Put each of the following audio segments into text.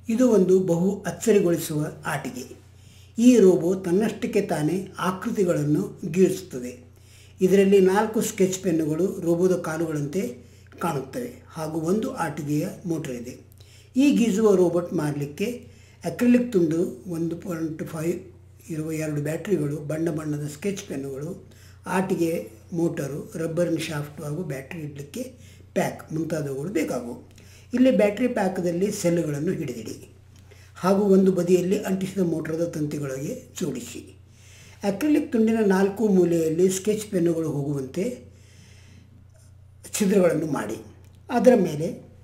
ಇದು ಒಂದು ಬಹು ಅಚ್ಚರಿಗೊಳಿಸುವ ಆಟಿಕೆ ಈ ರೋಬೋ ತನ್ನಷ್ಟಕ್ಕೆ ತಾನೇ ಆಕೃತಿಗಳನ್ನು ಗೀಳಿಸುತ್ತದೆ ಇದರಲ್ಲಿ ನಾಲ್ಕು ಸ್ಕೆಚ್ ಪೆನ್ನುಗಳು ರೋಬೋದ ಕಾಲುಗಳಂತೆ ಕಾಣುತ್ತವೆ ಹಾಗೂ ಒಂದು ಆಟಿಕೆಯ ಮೋಟರ್ ಇದೆ ಈ ಗೀಜುವ ರೋಬೋಟ್ ಮಾಡಲಿಕ್ಕೆ ಅಕ್ರಿಲಿಕ್ ತುಂಡು ಒಂದು ಪಾಯಿಂಟ್ ಫೈವ್ ಇರುವ ಎರಡು ಬ್ಯಾಟ್ರಿಗಳು ಬಣ್ಣ ಬಣ್ಣದ ಸ್ಕೆಚ್ ಪೆನ್ನುಗಳು ಆಟಿಗೆ ಮೋಟರು ರಬ್ಬರಿನ ಶಾಫ್ಟು ಹಾಗೂ ಬ್ಯಾಟ್ರಿ ಇಡಲಿಕ್ಕೆ ಪ್ಯಾಕ್ ಮುಂತಾದವುಗಳು ಬೇಕಾಗುವು ಇಲ್ಲಿ ಬ್ಯಾಟ್ರಿ ಪ್ಯಾಕ್ದಲ್ಲಿ ಸೆಲ್ಗಳನ್ನು ಹಿಡಿದಿಡಿ ಹಾಗೂ ಒಂದು ಬದಿಯಲ್ಲಿ ಅಂಟಿಸಿದ ಮೋಟರದ ತಂತಿಗಳಿಗೆ ಜೋಡಿಸಿ ಅಕ್ರಿಲಿಕ್ ತುಂಡಿನ ನಾಲ್ಕು ಮೂಲೆಯಲ್ಲಿ ಸ್ಕೆಚ್ ಪೆನ್ನುಗಳು ಹೋಗುವಂತೆ ಛಿದ್ರಗಳನ್ನು ಮಾಡಿ ಅದರ ಮೇಲೆ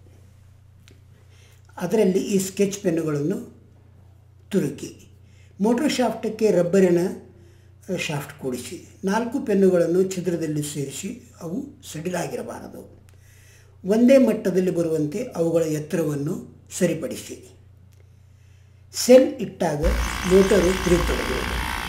ಅದರಲ್ಲಿ ಈ ಸ್ಕೆಚ್ ಪೆನ್ನುಗಳನ್ನು ತುರುಕಿ ಮೋಟರ್ ಶಾಫ್ಟಕ್ಕೆ ರಬ್ಬರಿನ ಶಾಫ್ಟ್ ಕೂಡಿಸಿ ನಾಲ್ಕು ಪೆನ್ನುಗಳನ್ನು ಛಿದ್ರದಲ್ಲಿ ಸೇರಿಸಿ ಅವು ಸಡಿಲಾಗಿರಬಾರದು ಒಂದೇ ಮಟ್ಟದಲ್ಲಿ ಬರುವಂತೆ ಅವುಗಳ ಎತ್ತರವನ್ನು ಸರಿಪಡಿಸಿ ಸೆಲ್ ಇಟ್ಟಾಗ ಮೋಟರು ತಿರುಗತೊಡಗುವುದು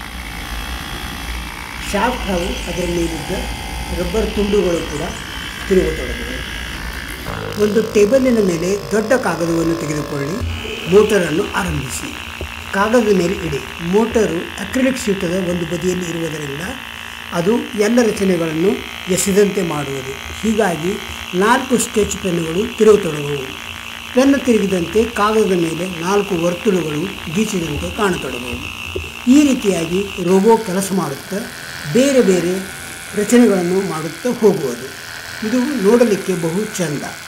ಶಾಫ್ಟ್ ಹಾಗೂ ಅದರ ಮೇಲಿದ್ದ ರಬ್ಬರ್ ತುಂಡುಗಳು ಕೂಡ ತಿರುಗತೊಡಗಿವೆ ಒಂದು ಟೇಬಲಿನ ಮೇಲೆ ದೊಡ್ಡ ಕಾಗದವನ್ನು ತೆಗೆದುಕೊಳ್ಳಿ ಮೋಟರನ್ನು ಆರಂಭಿಸಿ ಕಾಗದದ ಮೇಲೆ ಇಡಿ ಮೋಟರು ಅಕ್ರಿಲಿಕ್ ಶೀಟದ ಒಂದು ಬದಿಯಲ್ಲಿ ಇರುವುದರಿಂದ ಅದು ಎಲ್ಲ ರಚನೆಗಳನ್ನು ಎಸೆದಂತೆ ಮಾಡುವುದು ಹೀಗಾಗಿ ನಾಲ್ಕು ಸ್ಕೆಚ್ ಪೆನ್ನುಗಳು ತಿರುಗತೊಡಗುವು ಪೆನ್ನು ತಿರುಗಿದಂತೆ ಕಾಗದದ ಮೇಲೆ ನಾಲ್ಕು ವರ್ತುಳುಗಳು ಗೀಚಿದಂತೆ ಕಾಣತೊಡಗುವು ಈ ರೀತಿಯಾಗಿ ರೋಬೋ ಕೆಲಸ ಮಾಡುತ್ತಾ ಬೇರೆ ಬೇರೆ ರಚನೆಗಳನ್ನು ಮಾಡುತ್ತಾ ಹೋಗುವುದು ಇದು ನೋಡಲಿಕ್ಕೆ ಬಹು ಚೆಂದ